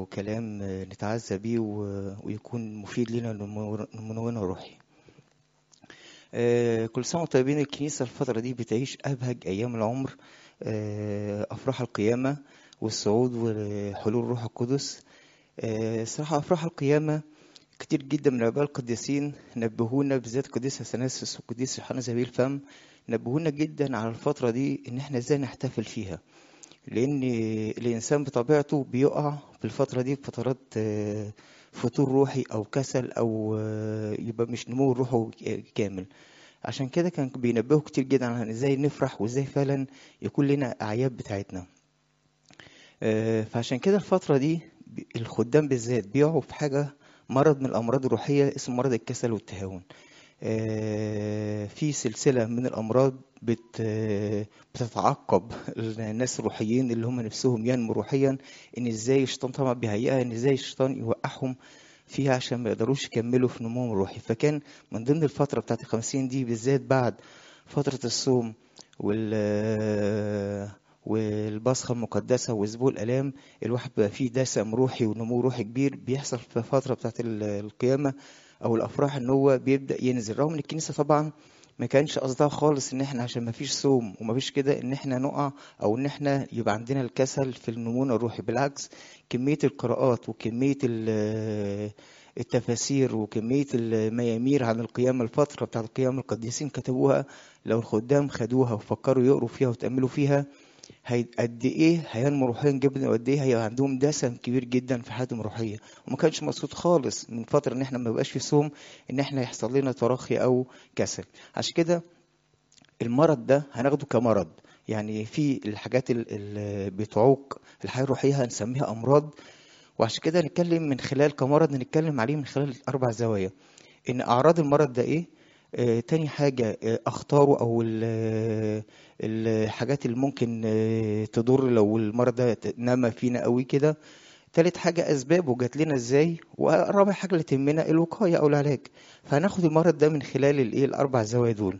وكلام نتعزى بيه ويكون مفيد لنا نمونا روحي كل سنة وانتم طيبين الكنيسة الفترة دي بتعيش أبهج أيام العمر أفراح القيامة والصعود وحلول روح القدس صراحة أفراح القيامة كتير جدا من الآباء القديسين نبهونا بالذات قديس اثناسيوس وقديس يوحنا زبيل الفم نبهونا جدا على الفترة دي إن إحنا إزاي نحتفل فيها لأن الإنسان بطبيعته بيقع في الفترة دي بفترات فتور روحي أو كسل أو يبقى مش نمو روحه كامل عشان كده كان بينبهوا كتير جدا عن ازاي نفرح وازاي فعلا يكون لنا اعياد بتاعتنا فعشان كده الفترة دي الخدام بالذات بيقعوا في حاجة مرض من الأمراض الروحية اسمه مرض الكسل والتهاون في سلسلة من الأمراض بت بتتعقب الناس الروحيين اللي هم نفسهم ينمو روحيا إن إزاي الشيطان طبعا بيهيئها إن إزاي الشيطان يوقعهم فيها عشان ما يقدروش يكملوا في نموهم الروحي فكان من ضمن الفترة بتاعت الخمسين دي بالذات بعد فترة الصوم وال والبصخة المقدسة وأسبوع الآلام الواحد بقى فيه دسم روحي ونمو روحي كبير بيحصل في الفترة بتاعت القيامة أو الأفراح إن هو بيبدأ ينزل رغم إن الكنيسة طبعا ما كانش قصدها خالص إن إحنا عشان ما فيش صوم وما فيش كده إن إحنا نقع أو إن إحنا يبقى عندنا الكسل في النمو الروحي بالعكس كمية القراءات وكمية التفاسير وكمية الميامير عن القيامة الفترة بتاعت القيامة القديسين كتبوها لو الخدام خدوها وفكروا يقروا فيها وتأملوا فيها قد ايه هينمو روحيا جدا وقد ايه هيبقى عندهم دسم كبير جدا في حياتهم الروحيه وما كانش مقصود خالص من فتره ان احنا ما بقاش في صوم ان احنا يحصل لنا تراخي او كسل عشان كده المرض ده هناخده كمرض يعني في الحاجات اللي بتعوق الحياه الروحيه هنسميها امراض وعشان كده نتكلم من خلال كمرض نتكلم عليه من خلال اربع زوايا ان اعراض المرض ده ايه آه تاني حاجة آه أخطاره أو الحاجات اللي ممكن آه تضر لو المرض ده نما فينا قوي كده تالت حاجة أسبابه جات لنا إزاي ورابع حاجة اللي تهمنا الوقاية أو العلاج فهناخد المرض ده من خلال الإيه الأربع زوايا دول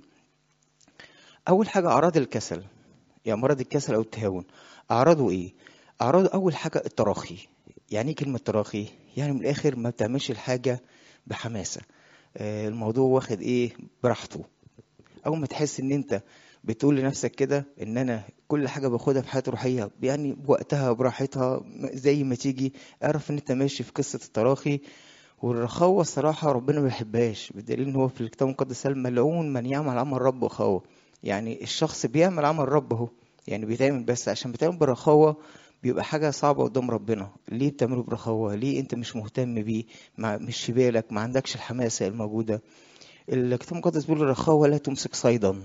أول حاجة أعراض الكسل يعني مرض الكسل أو التهاون أعراضه إيه؟ أعراضه أول حاجة التراخي يعني إيه كلمة تراخي؟ يعني من الآخر ما بتعملش الحاجة بحماسة الموضوع واخد ايه براحته اول ما تحس ان انت بتقول لنفسك كده ان انا كل حاجه باخدها في حياتي روحيه يعني بوقتها براحتها زي ما تيجي اعرف ان انت ماشي في قصه التراخي والرخاوة الصراحة ربنا ما بيحبهاش بدليل ان هو في الكتاب المقدس قال ملعون من يعمل عمل رب رخاوة يعني الشخص بيعمل عمل رب اهو يعني بيتعمل بس عشان بيتعمل برخاوة بيبقى حاجة صعبة قدام ربنا ليه بتعمله برخاوة ليه انت مش مهتم بيه ما مش في بالك ما عندكش الحماسة الموجودة الكتاب المقدس بيقول الرخاوة لا تمسك صيدا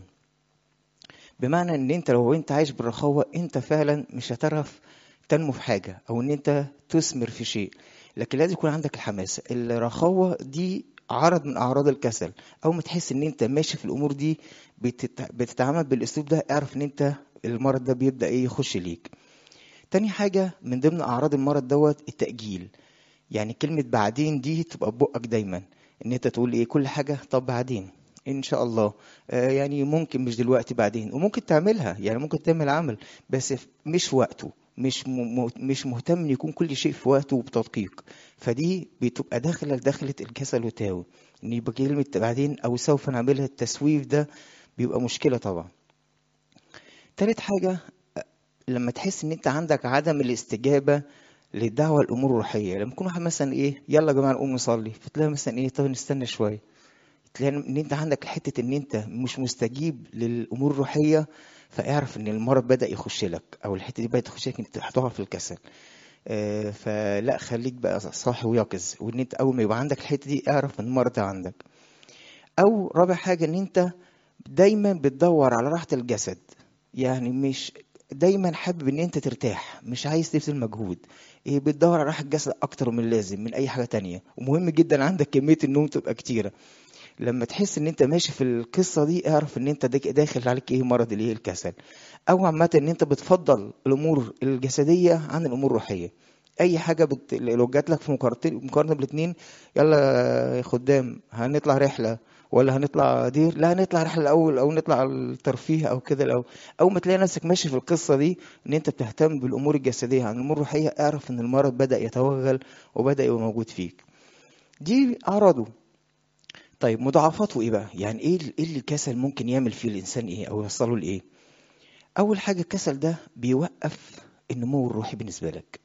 بمعنى ان انت لو انت عايش بالرخاوة انت فعلا مش هتعرف تنمو في حاجة او ان انت تثمر في شيء لكن لازم يكون عندك الحماسة الرخاوة دي عرض من اعراض الكسل اول ما تحس ان انت ماشي في الامور دي بتتعامل بالاسلوب ده اعرف ان انت المرض ده بيبدا ايه يخش ليك تاني حاجة من ضمن أعراض المرض دوت التأجيل يعني كلمة بعدين دي تبقى ببقك دايما إن أنت تقول إيه كل حاجة طب بعدين إن شاء الله آه يعني ممكن مش دلوقتي بعدين وممكن تعملها يعني ممكن تعمل عمل بس مش وقته مش م... مش مهتم ان يكون كل شيء في وقته وبتدقيق فدي بتبقى داخله دخلة الكسل والتهاون ان يبقى كلمه بعدين او سوف نعملها التسويف ده بيبقى مشكله طبعا تالت حاجه لما تحس ان انت عندك عدم الاستجابه للدعوه الامور الروحيه لما يكون واحد مثلا ايه يلا يا جماعه نقوم نصلي فتلاقي مثلا ايه طب نستنى شويه تلاقي ان انت عندك حته ان انت مش مستجيب للامور الروحيه فاعرف ان المرض بدا يخش لك او الحته دي بدات تخش لك انت هتقع في الكسل آه فلا خليك بقى صاحي ويقظ وان انت اول ما يبقى عندك الحته دي اعرف ان المرض ده عندك او رابع حاجه ان انت دايما بتدور على راحه الجسد يعني مش دايما حابب ان انت ترتاح مش عايز تبذل مجهود إيه بتدور على راحه الجسد اكتر من اللازم من اي حاجه تانية ومهم جدا عندك كميه النوم تبقى كتيره لما تحس ان انت ماشي في القصه دي اعرف ان انت داخل عليك ايه مرض الايه الكسل او عامه ان انت بتفضل الامور الجسديه عن الامور الروحيه اي حاجه بت... لو جات لك في مقارنه مقارنه بالاثنين يلا يا خدام هنطلع رحله ولا هنطلع دير لا هنطلع رحله الاول او نطلع الترفيه او كده الاول اول ما تلاقي نفسك ماشي في القصه دي ان انت بتهتم بالامور الجسديه عن الامور الروحيه اعرف ان المرض بدا يتوغل وبدا يبقى موجود فيك دي اعراضه طيب مضاعفاته ايه بقى يعني ايه ال- ايه اللي الكسل ممكن يعمل فيه الانسان ايه او يوصله لايه اول حاجه الكسل ده بيوقف النمو الروحي بالنسبه لك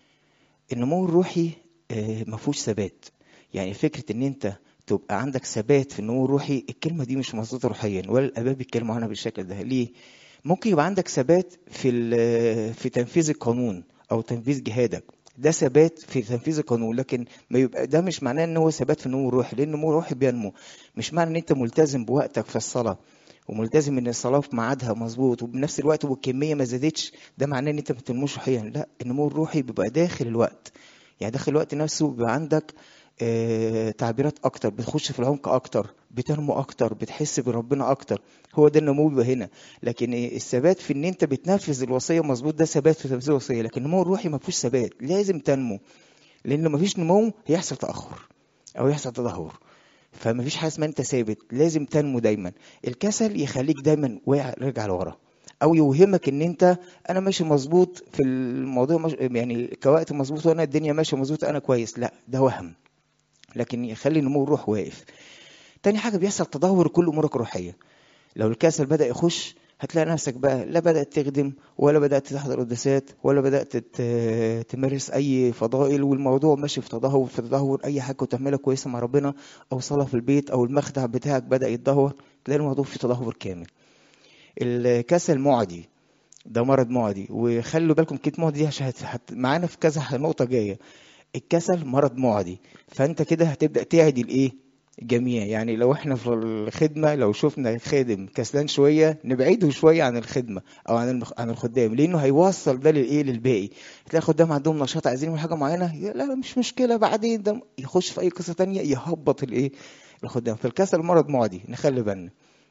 النمو الروحي آه، ما فيهوش ثبات يعني فكره ان انت تبقى عندك ثبات في النمو الروحي الكلمه دي مش مظبوطه روحيا ولا الاباء بيتكلموا عنها بالشكل ده ليه ممكن يبقى عندك ثبات في ال- في تنفيذ القانون او تنفيذ جهادك ده ثبات في تنفيذ القانون لكن ما يبقى ده مش معناه ان هو ثبات في النمو الروحي لان النمو الروحي بينمو مش معنى ان انت ملتزم بوقتك في الصلاه وملتزم ان الصلاه في ميعادها مظبوط وبنفس الوقت والكميه ما زادتش ده معناه ان انت ما بتنموش روحيا لا النمو الروحي بيبقى داخل الوقت يعني داخل الوقت نفسه بيبقى عندك آه، تعبيرات اكتر بتخش في العمق اكتر بتنمو اكتر بتحس بربنا اكتر هو ده النمو بيبقى هنا لكن الثبات في ان انت بتنفذ الوصيه مظبوط ده ثبات في تنفيذ الوصيه لكن النمو الروحي ما فيهوش ثبات لازم تنمو لان لو ما فيش نمو هيحصل تاخر او يحصل تدهور فما فيش حاجه اسمها انت ثابت لازم تنمو دايما الكسل يخليك دايما واقع راجع لورا او يوهمك ان انت انا ماشي مظبوط في الموضوع مش يعني كوقت مظبوط وانا الدنيا ماشيه مظبوط انا كويس لا ده وهم لكن يخلي نمو الروح واقف تاني حاجه بيحصل تدهور كل امورك الروحيه لو الكسل بدا يخش هتلاقي نفسك بقى لا بدات تخدم ولا بدات تحضر قداسات ولا بدات ت- تمارس اي فضائل والموضوع ماشي في تدهور في تدهور اي حاجه كنت تعملها كويسه مع ربنا او صلاه في البيت او المخدع بتاعك بدا يتدهور تلاقي الموضوع في تدهور كامل الكسل معدي ده مرض معدي وخلوا بالكم كلمه معدي دي عشان هت- هت- معانا في كذا نقطه جايه الكسل مرض معدي فانت كده هتبدا تعدي الايه الجميع يعني لو احنا في الخدمه لو شفنا خادم كسلان شويه نبعده شويه عن الخدمه او عن المخ... عن الخدام لانه هيوصل ده للايه للباقي تلاقي الخدام عندهم نشاط عايزين يعملوا حاجه معينه يا لا مش مشكله بعدين ده يخش في اي قصه تانية يهبط الايه الخدام فالكسل مرض معدي نخلي بالنا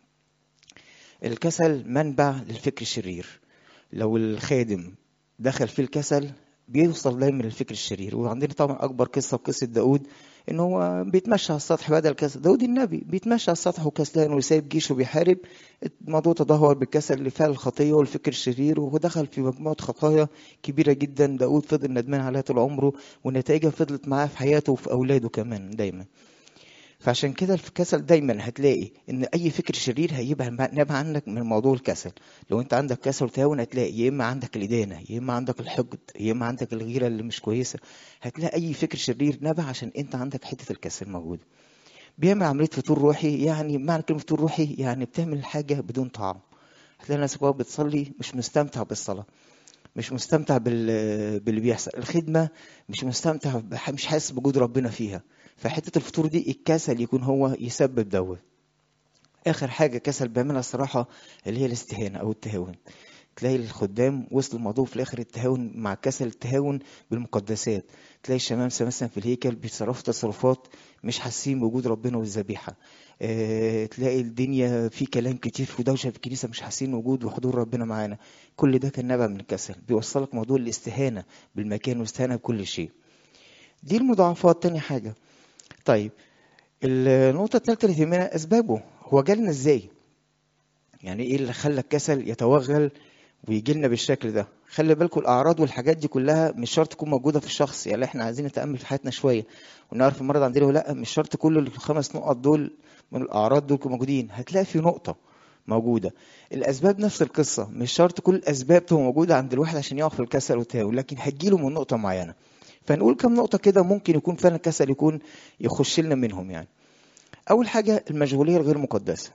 الكسل منبع للفكر الشرير لو الخادم دخل في الكسل بيوصل دايما للفكر الشرير وعندنا طبعا اكبر قصه قصه داود ان هو بيتمشى على السطح بدل الكسل داود النبي بيتمشى على السطح وكسلان وسايب جيشه بيحارب الموضوع تدهور بالكسل لفعل الخطيه والفكر الشرير ودخل في مجموعه خطايا كبيره جدا داود فضل ندمان عليها طول عمره ونتائجها فضلت معاه في حياته وفي اولاده كمان دايما فعشان كده الكسل دايما هتلاقي ان اي فكر شرير هيبقى نابع عنك من موضوع الكسل لو انت عندك كسل وتهاون هتلاقي يا اما عندك الادانه يا اما عندك الحقد يا اما عندك الغيره اللي مش كويسه هتلاقي اي فكر شرير نابع عشان انت عندك حته الكسل موجوده بيعمل عمليه فتور روحي يعني معنى كلمه فتور روحي يعني بتعمل حاجه بدون طعم هتلاقي نفسك وهو بتصلي مش مستمتع بالصلاه مش مستمتع بال... باللي بيحصل الخدمه مش مستمتع بح... مش حاسس بوجود ربنا فيها فحته الفطور دي الكسل يكون هو يسبب دوت اخر حاجه كسل بيعملها الصراحه اللي هي الاستهانه او التهاون تلاقي الخدام وصلوا الموضوع في الاخر التهاون مع كسل التهاون بالمقدسات تلاقي الشمامسه مثلا في الهيكل بيتصرفوا تصرفات مش حاسين بوجود ربنا والذبيحه اه تلاقي الدنيا في كلام كتير في دوشه في الكنيسه مش حاسين وجود وحضور ربنا معانا كل ده كان نابع من الكسل بيوصلك موضوع الاستهانه بالمكان والاستهانه بكل شيء دي المضاعفات تاني حاجه طيب النقطة الثالثة اللي تهمنا أسبابه هو جالنا إزاي؟ يعني إيه اللي خلى الكسل يتوغل ويجي لنا بالشكل ده؟ خلي بالكم الأعراض والحاجات دي كلها مش شرط تكون موجودة في الشخص يعني إحنا عايزين نتأمل في حياتنا شوية ونعرف المرض عندنا ولا لأ مش شرط كل الخمس نقط دول من الأعراض دول موجودين هتلاقي في نقطة موجودة الأسباب نفس القصة مش شرط كل الأسباب تبقى موجودة عند الواحد عشان يقع في الكسل والتهاون لكن هتجيله من نقطة معينة فنقول كم نقطة كده ممكن يكون فعلا الكسل يكون يخش لنا منهم يعني أول حاجة المشغولية الغير مقدسة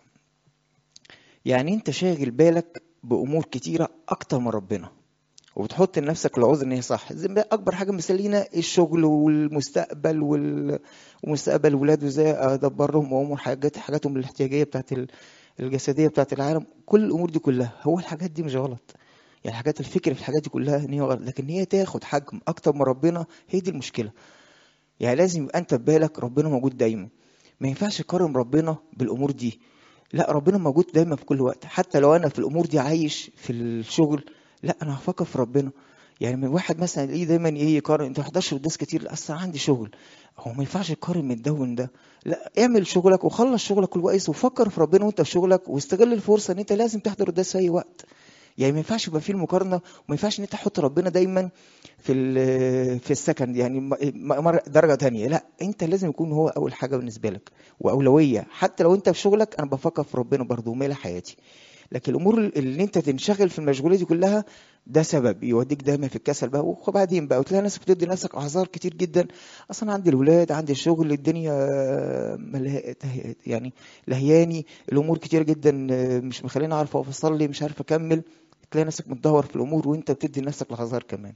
يعني أنت شاغل بالك بأمور كتيرة أكتر من ربنا وبتحط لنفسك العذر ان هي صح زي اكبر حاجه مثال لينا الشغل والمستقبل وال... ومستقبل الولاد وازاي ادبرهم وامور حاجات حاجاتهم الاحتياجيه بتاعت الجسديه بتاعت العالم كل الامور دي كلها هو الحاجات دي مش غلط يعني حاجات الفكر في الحاجات دي كلها ان هي غلط لكن هي تاخد حجم اكتر من ربنا هي دي المشكله يعني لازم يبقى انت في بالك ربنا موجود دايما ما ينفعش تقارن ربنا بالامور دي لا ربنا موجود دايما في كل وقت حتى لو انا في الامور دي عايش في الشغل لا انا هفكر في ربنا يعني من واحد مثلا ايه دايما ايه يقارن انت ما بتحضرش قداس كتير لا اصل عندي شغل هو ما ينفعش يقارن من ده ومن ده لا اعمل شغلك وخلص شغلك كويس وفكر في ربنا وانت في شغلك واستغل الفرصه ان انت لازم تحضر قداس في اي وقت يعني ما ينفعش يبقى في المقارنه وما ينفعش ان انت تحط ربنا دايما في ال- في السكند يعني م- م- درجه تانية لا انت لازم يكون هو اول حاجه بالنسبه لك واولويه حتى لو انت في شغلك انا بفكر في ربنا برضه ومالي حياتي لكن الامور اللي انت تنشغل في المشغوليه دي كلها ده سبب يوديك دايما في الكسل بقى وبعدين بقى وتلاقي نفسك بتدي نفسك اعذار كتير جدا اصلا عندي الولاد عندي الشغل الدنيا مله... يعني لهياني الامور كتير جدا مش مخليني اعرف اقف اصلي مش عارف اكمل تلاقي نفسك متدهور في الامور وانت بتدي نفسك الاعذار كمان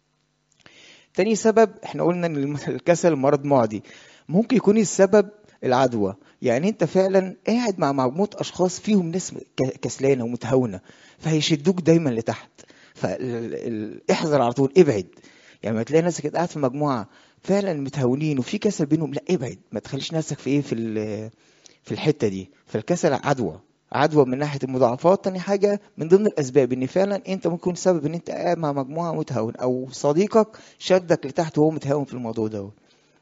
تاني سبب احنا قلنا ان الكسل مرض معدي ممكن يكون السبب العدوى يعني انت فعلا قاعد مع مجموعه اشخاص فيهم ناس ك- كسلانه ومتهاونه فهيشدوك دايما لتحت فاحذر على طول ابعد يعني ما تلاقي نفسك قاعد في مجموعه فعلا متهاونين وفي كسل بينهم لا ابعد ما تخليش نفسك في ايه في ال- في الحته دي فالكسل عدوى عدوى من ناحيه المضاعفات تاني حاجه من ضمن الاسباب ان فعلا انت ممكن يكون سبب ان انت قاعد مع مجموعه متهاون او صديقك شدك لتحت وهو متهاون في الموضوع ده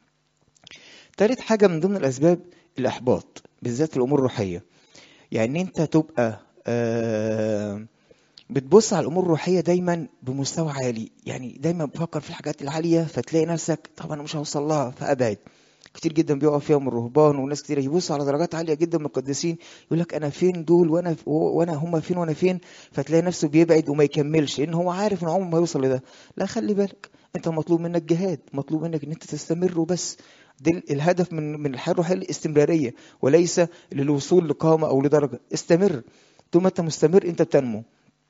تالت حاجه من ضمن الاسباب الاحباط بالذات في الامور الروحيه يعني انت تبقى آه بتبص على الامور الروحيه دايما بمستوى عالي يعني دايما بفكر في الحاجات العاليه فتلاقي نفسك طب انا مش هوصل لها فابعد كتير جدا بيقع فيها من الرهبان وناس كتير يبصوا على درجات عاليه جدا من القديسين يقول لك انا فين دول وانا وانا هم فين وانا فين فتلاقي نفسه بيبعد وما يكملش لان هو عارف ان عمره ما يوصل لده لا خلي بالك انت مطلوب منك جهاد مطلوب منك ان انت تستمر وبس ده الهدف من من الحياه الروحيه الاستمراريه وليس للوصول لقامه او لدرجه استمر طول ما انت مستمر انت بتنمو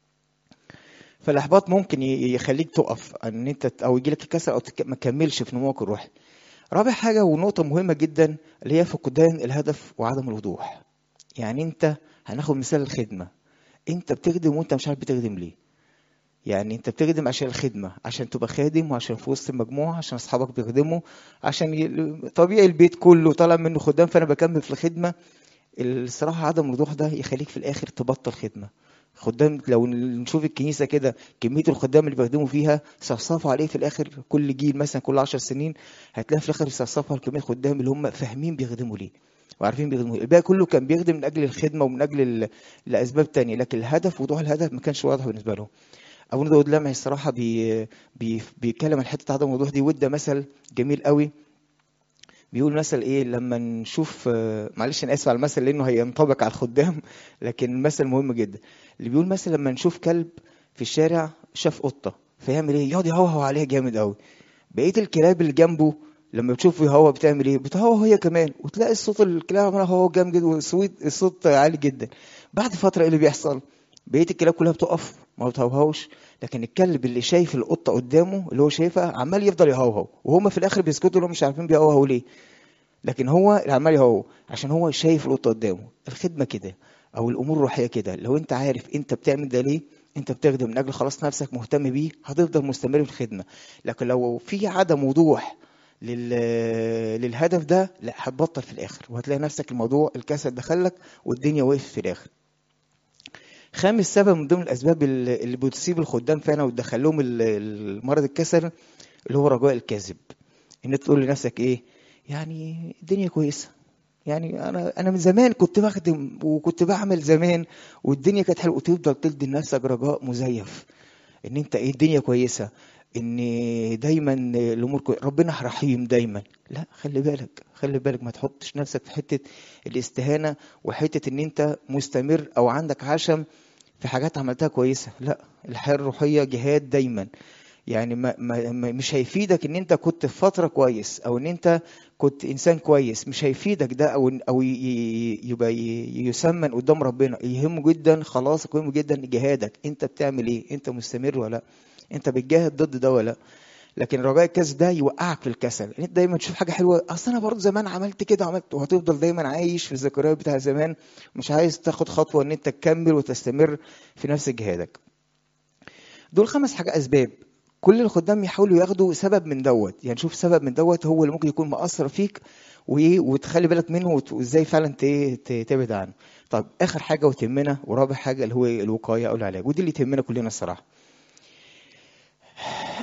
فالاحباط ممكن ي- يخليك تقف ان انت او يجي لك الكسل او تك- ما تكملش في نموك الروحي رابع حاجه ونقطه مهمه جدا اللي هي فقدان الهدف وعدم الوضوح يعني انت هناخد مثال الخدمه انت بتخدم وانت مش عارف بتخدم ليه يعني انت بتخدم عشان الخدمه عشان تبقى خادم وعشان في وسط المجموعه عشان اصحابك بيخدموا عشان ي... طبيعي البيت كله طالع منه خدام فانا بكمل في الخدمه الصراحه عدم الوضوح ده يخليك في الاخر تبطل خدمه خدام لو نشوف الكنيسه كده كميه الخدام اللي بيخدموا فيها صفصفوا عليه في الاخر كل جيل مثلا كل عشر سنين هتلاقي في الاخر يصفصفوا على كميه خدام اللي هم فاهمين بيخدموا ليه وعارفين بيخدموا ليه الباقي كله كان بيخدم من اجل الخدمه ومن اجل ال... لاسباب تانية لكن الهدف وضوح الهدف ما كانش واضح بالنسبه لهم ابونا داود لمعي الصراحه بي... بي... بيتكلم عن حته عدم الوضوح دي وده مثل جميل قوي بيقول مثل ايه لما نشوف معلش انا اسف على المثل لانه هينطبق على الخدام لكن المثل مهم جدا اللي بيقول مثلا لما نشوف كلب في الشارع شاف قطه فيعمل ايه يقعد يهوهو عليها جامد قوي بقيه الكلاب اللي جنبه لما بتشوف يهوى بتعمل ايه بتهوى هي كمان وتلاقي الصوت الكلاب عماله هو جامد جدا والصوت الصوت عالي جدا بعد فتره ايه اللي بيحصل بقيه الكلاب كلها بتقف ما بتهوهوش لكن الكلب اللي شايف القطه قدامه اللي هو شايفها عمال يفضل يهوهو وهم في الاخر بيسكتوا لهم مش عارفين بيهوهوا ليه لكن هو اللي عمال يهوهو عشان هو شايف القطه قدامه الخدمه كده او الامور الروحيه كده لو انت عارف انت بتعمل ده ليه انت بتخدم من اجل خلاص نفسك مهتم بيه هتفضل مستمر في الخدمه لكن لو في عدم وضوح لل... للهدف ده لا هتبطل في الاخر وهتلاقي نفسك الموضوع الكسل دخلك والدنيا وقفت في الاخر خامس سبب من ضمن الاسباب اللي بتصيب الخدام فعلا وتدخل لهم المرض الكسل اللي هو رجاء الكذب ان تقول لنفسك ايه يعني الدنيا كويسه يعني انا انا من زمان كنت بخدم وكنت بعمل زمان والدنيا كانت حلوه وتفضل تدي لنفسك رجاء مزيف ان انت ايه الدنيا كويسه ان دايما الامور كويسة. ربنا رحيم دايما لا خلي بالك خلي بالك ما تحطش نفسك في حته الاستهانه وحته ان انت مستمر او عندك عشم في حاجات عملتها كويسه لا الحياه الروحيه جهاد دايما يعني ما ما مش هيفيدك ان انت كنت في فتره كويس او ان انت كنت انسان كويس مش هيفيدك ده او او يبقى يسمن قدام ربنا يهمه جدا خلاص يهمه جدا جهادك انت بتعمل ايه انت مستمر ولا انت بتجاهد ضد ده ولا لكن رجاء الكسل ده يوقعك في الكسل انت دايما تشوف حاجه حلوه اصل انا برضه زمان عملت كده وعملت وهتفضل دايما عايش في الذكريات بتاع زمان مش عايز تاخد خطوه ان انت تكمل وتستمر في نفس جهادك دول خمس حاجات اسباب كل الخدام يحاولوا ياخدوا سبب من دوت يعني شوف سبب من دوت هو اللي ممكن يكون مأثر فيك وايه وتخلي بالك منه وازاي فعلا تبعد عنه طب اخر حاجه وتهمنا ورابع حاجه اللي هو الوقايه او العلاج ودي اللي تهمنا كلنا الصراحه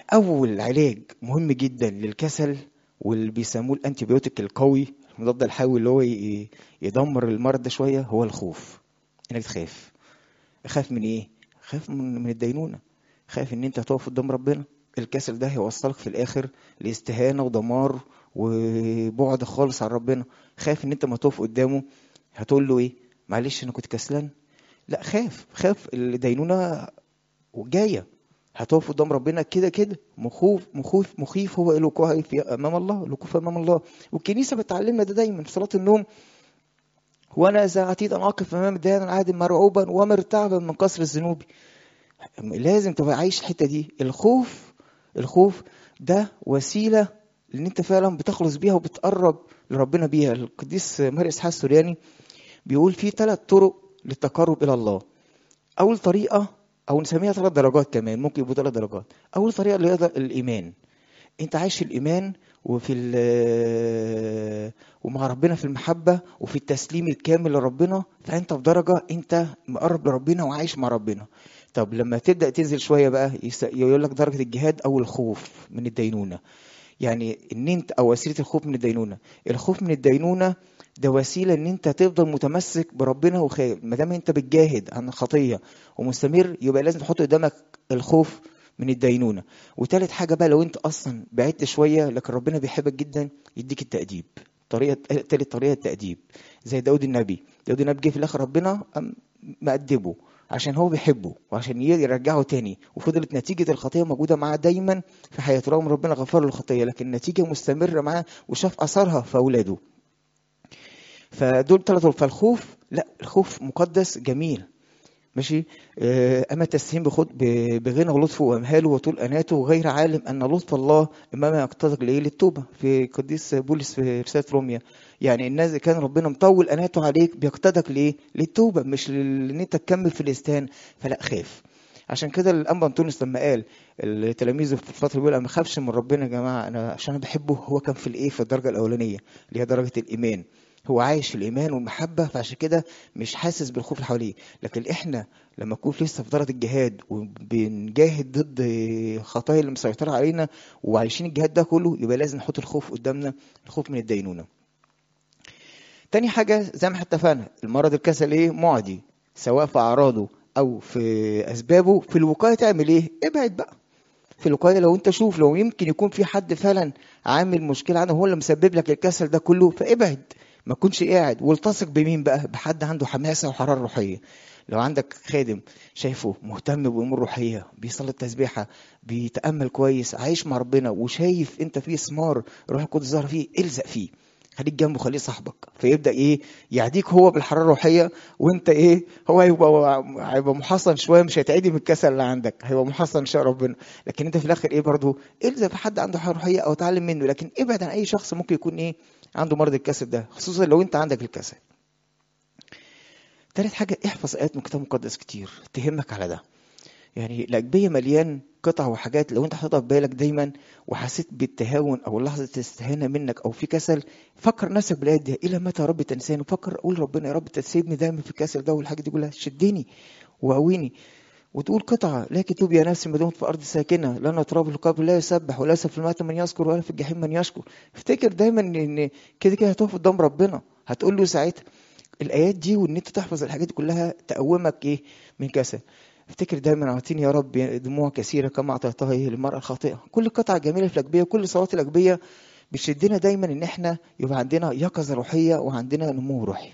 اول علاج مهم جدا للكسل واللي بيسموه الانتيبيوتيك القوي المضاد الحيوي اللي هو ي- يدمر المرض ده شويه هو الخوف انك تخاف خاف من ايه خاف من من الدينونه خايف ان انت هتقف قدام ربنا الكسل ده هيوصلك في الاخر لاستهانه ودمار وبعد خالص عن ربنا خايف ان انت ما تقف قدامه هتقول له ايه معلش انا كنت كسلان لا خاف خاف الدينونه جايه هتقف قدام ربنا كده كده مخوف مخوف مخيف هو الوقوع في امام الله الوقوف امام الله والكنيسه بتعلمنا ده دايما في صلاه النوم وانا اذا عتيد ان اقف امام الديان العادل مرعوبا ومرتعبا من كسر الذنوب لازم تبقى عايش الحته دي الخوف الخوف ده وسيله ان انت فعلا بتخلص بيها وبتقرب لربنا بيها القديس ماري اسحاق السورياني بيقول في ثلاث طرق للتقرب الى الله اول طريقه او نسميها ثلاث درجات كمان ممكن يبقوا ثلاث درجات اول طريقه اللي هي الايمان انت عايش في الايمان وفي ال- ومع ربنا في المحبه وفي التسليم الكامل لربنا فانت في درجه انت مقرب لربنا وعايش مع ربنا طب لما تبدا تنزل شويه بقى يس- يقول لك درجه الجهاد او الخوف من الدينونه يعني ان انت او وسيله الخوف من الدينونه الخوف من الدينونه ده وسيله ان انت تفضل متمسك بربنا وخايف ما دام انت بتجاهد عن الخطيه ومستمر يبقى لازم تحط قدامك الخوف من الدينونه وتالت حاجه بقى لو انت اصلا بعدت شويه لكن ربنا بيحبك جدا يديك التاديب طريقه تالت طريقه التاديب زي داود النبي داود النبي جه في الاخر ربنا قام مأدبه عشان هو بيحبه وعشان يرجعه تاني وفضلت نتيجة الخطية موجودة معاه دايما في حياته رغم ربنا غفر له الخطية لكن النتيجة مستمرة معاه وشاف أثرها في أولاده فدول ثلاثة فالخوف لا الخوف مقدس جميل ماشي آه، اما التسليم بخد ب- بغنى ولطفه وامهاله وطول اناته غير عالم ان لطف الله امام يقتضي لايه للتوبه في قديس بولس في رساله روميا يعني الناس إذا كان ربنا مطول اناته عليك بيقتضك لايه للتوبه مش لل- ان انت تكمل في الاستهان فلا خاف عشان كده الانبا انطونيوس لما قال التلاميذ في الفتره بيقول انا ما بخافش من ربنا يا جماعه انا عشان انا بحبه هو كان في الايه في الدرجه الاولانيه اللي هي درجه الايمان هو عايش في الايمان والمحبه فعشان كده مش حاسس بالخوف اللي حواليه لكن احنا لما نكون لسه في درجه الجهاد وبنجاهد ضد خطايا اللي مسيطره علينا وعايشين الجهاد ده كله يبقى لازم نحط الخوف قدامنا الخوف من الدينونه تاني حاجة زي ما اتفقنا المرض الكسل ايه معدي سواء في أعراضه أو في أسبابه في الوقاية تعمل ايه؟ ابعد بقى في الوقاية لو انت شوف لو يمكن يكون في حد فعلا عامل مشكلة عنده هو اللي مسبب لك الكسل ده كله فابعد ما تكونش قاعد والتصق بمين بقى بحد عنده حماسة وحرارة روحية لو عندك خادم شايفه مهتم بأمور روحية بيصلي التسبيحة بيتأمل كويس عايش مع ربنا وشايف انت فيه ثمار روح القدس ظهر فيه الزق فيه خليك جنبه خليه صاحبك فيبدا ايه يعديك هو بالحراره الروحيه وانت ايه هو هيبقى هيبقى محصن شويه مش هيتعدي من الكسل اللي عندك هيبقى محصن ان شاء ربنا لكن انت في الاخر ايه برضو الزم في حد عنده حراره روحيه او اتعلم منه لكن ابعد عن اي شخص ممكن يكون ايه عنده مرض الكسل ده خصوصا لو انت عندك الكسل تالت حاجه احفظ ايات من الكتاب المقدس كتير تهمك على ده يعني الأجبية مليان قطع وحاجات لو انت حاططها في بالك دايما وحسيت بالتهاون او لحظه استهانه منك او في كسل فكر نفسك بالايات دي الى متى يا رب تنساني فكر قول ربنا يا رب تسيبني دايما في الكسل ده والحاجه دي كلها شدني وقويني وتقول قطعة لكن توب يا نفسي ما دمت في أرض ساكنة لأن تراب القبر لا يسبح وليس في المات من يذكر ولا في الجحيم من يشكر افتكر دايما إن كده كده هتقف قدام ربنا هتقول له ساعتها الآيات دي وإن أنت تحفظ الحاجات دي كلها تقومك إيه من كسل افتكر دايما اعطيني يا رب دموع كثيره كما اعطيتها إيه للمراه الخاطئه كل قطعه جميله في الاجبيه كل صلاه الاجبيه بتشدنا دايما ان احنا يبقى عندنا يقظه روحيه وعندنا نمو روحي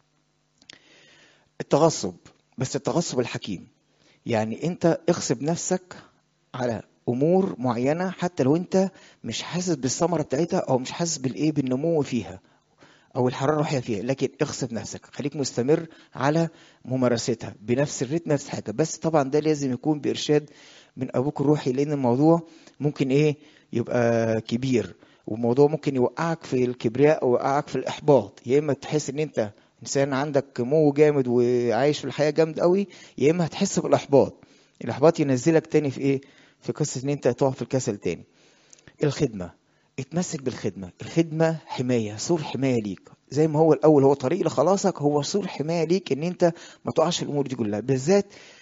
التغصب بس التغصب الحكيم يعني انت اغصب نفسك على امور معينه حتى لو انت مش حاسس بالثمره بتاعتها او مش حاسس بالايه بالنمو فيها او الحراره الروحيه فيها لكن اغصب نفسك خليك مستمر على ممارستها بنفس الريتم نفس حاجه بس طبعا ده لازم يكون بارشاد من ابوك الروحي لان الموضوع ممكن ايه يبقى كبير والموضوع ممكن يوقعك في الكبرياء او يوقعك في الاحباط يا اما تحس ان انت انسان عندك مو جامد وعايش في الحياه جامد قوي يا اما هتحس بالاحباط الاحباط ينزلك تاني في ايه في قصه ان انت تقع في الكسل تاني الخدمه اتمسك بالخدمه الخدمه حمايه سور حمايه ليك زي ما هو الاول هو طريق لخلاصك هو سور حمايه ليك ان انت ما تقعش في الامور دي كلها بالذات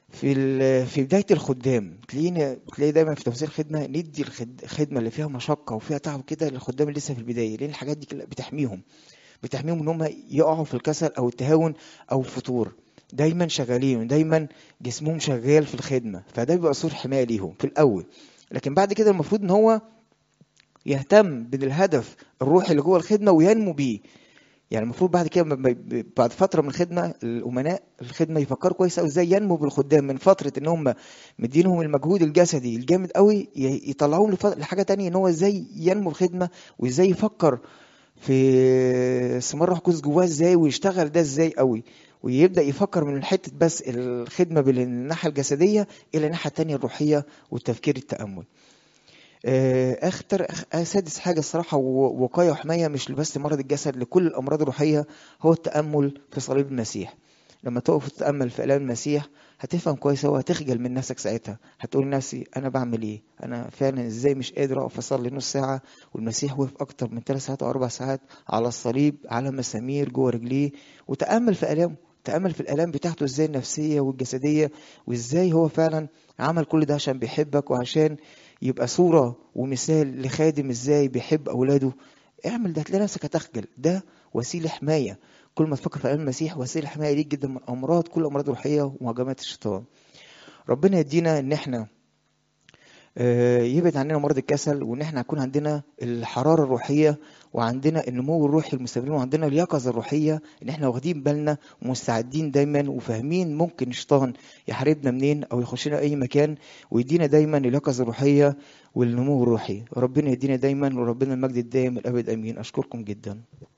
في ال- في بداية الخدام تلاقينا تلاقي دايما في تفسير الخدمة ندي الخد- الخدمة اللي فيها مشقة وفيها تعب كده للخدام اللي لسه في البداية لأن الحاجات دي كلها بتحميهم بتحميهم إن هم يقعوا في الكسل أو التهاون أو الفتور دايما شغالين دايما جسمهم شغال في الخدمة فده بيبقى سور حماية ليهم في الأول لكن بعد كده المفروض إن هو يهتم بالهدف الروحي اللي جوه الخدمة وينمو بيه يعني المفروض بعد كده ب- ب- بعد فتره من الخدمه الامناء الخدمه يفكروا كويس قوي ازاي ينمو بالخدام من فتره ان هم مدينهم المجهود الجسدي الجامد قوي ي- يطلعوهم لف- لحاجه تانية ان هو ازاي ينمو الخدمه وازاي يفكر في ثمار روح القدس جواه ازاي ويشتغل ده ازاي قوي ويبدا يفكر من حته بس الخدمه بالناحيه الجسديه الى الناحيه التانية الروحيه والتفكير التامل آه، اخطر أخ- سادس حاجه الصراحه و- وقايه وحمايه مش بس لمرض الجسد لكل الامراض الروحيه هو التامل في صليب المسيح لما تقف تتامل في الام المسيح هتفهم كويس أوي هتخجل من نفسك ساعتها هتقول لنفسي انا بعمل ايه انا فعلا ازاي مش قادر اقف اصلي نص ساعه والمسيح وقف اكتر من ثلاث ساعات او اربع ساعات على الصليب على مسامير جوه رجليه وتامل في الامه تامل في الالام بتاعته ازاي النفسيه والجسديه وازاي هو فعلا عمل كل ده عشان بيحبك وعشان يبقى صورة ومثال لخادم ازاي بيحب اولاده اعمل ده هتلاقي نفسك هتخجل ده وسيلة حماية كل ما تفكر في ايام المسيح وسيلة حماية ليك جدا من امراض كل امراض روحية ومهاجمات الشيطان ربنا يدينا ان احنا آه، يبعد عننا مرض الكسل وان احنا يكون عندنا الحراره الروحيه وعندنا النمو الروحي المستمر وعندنا اليقظه الروحيه ان احنا واخدين بالنا ومستعدين دايما وفاهمين ممكن الشيطان يحاربنا منين او يخش لنا اي مكان ويدينا دايما اليقظه الروحيه والنمو الروحي ربنا يدينا دايما وربنا المجد الدائم الابد امين اشكركم جدا